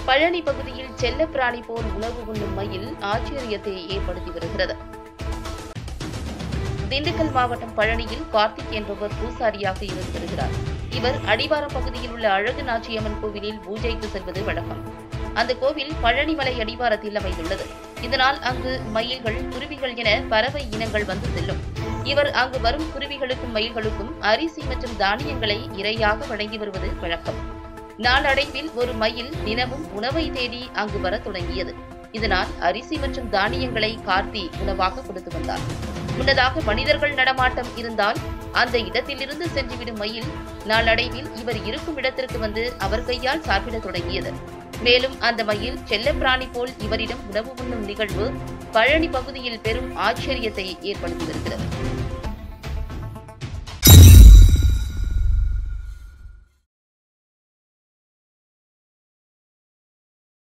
பழனி பகுதியில் செல்லப்பிராணி போல் உணவு உண்ணும் மயில் ஆச்சரியத்தை ஏற்படுத்தி வருகிறது திண்டுக்கல் மாவட்டம் பழனியில் கார்த்திக் என்பவர் பூசாரியாக இருந்து வருகிறார் இவர் அடிவாரம் பகுதியில் உள்ள அழகு நாச்சியம்மன் கோவிலில் பூஜைக்கு செல்வது வழக்கம் அந்த கோவில் பழனிமலை அடிவாரத்தில் அமைந்துள்ளது இதனால் அங்கு மயில்கள் குருவிகள் என பறவை இனங்கள் வந்து செல்லும் இவர் அங்கு வரும் குருவிகளுக்கும் மயில்களுக்கும் அரிசி மற்றும் தானியங்களை இரையாக வழங்கி வருவது வழக்கம் நாளடைவில் ஒரு மயில் தினமும் உணவை தேடி அங்கு வரத் தொடங்கியது இதனால் அரிசி மற்றும் தானியங்களை கார்த்தி உணவாக கொடுத்து வந்தார் முன்னதாக மனிதர்கள் நடமாட்டம் இருந்தால் அந்த இடத்திலிருந்து சென்றுவிடும் மயில் நாளடைவில் இவர் இருக்கும் இடத்திற்கு வந்து அவர் கையால் சாப்பிடத் தொடங்கியது மேலும் அந்த மயில் செல்லப்பிராணி போல் இவரிடம் உணவு உண்ணும் நிகழ்வு பழனி பகுதியில் பெரும் ஆச்சரியத்தை ஏற்படுத்தி வருகிறது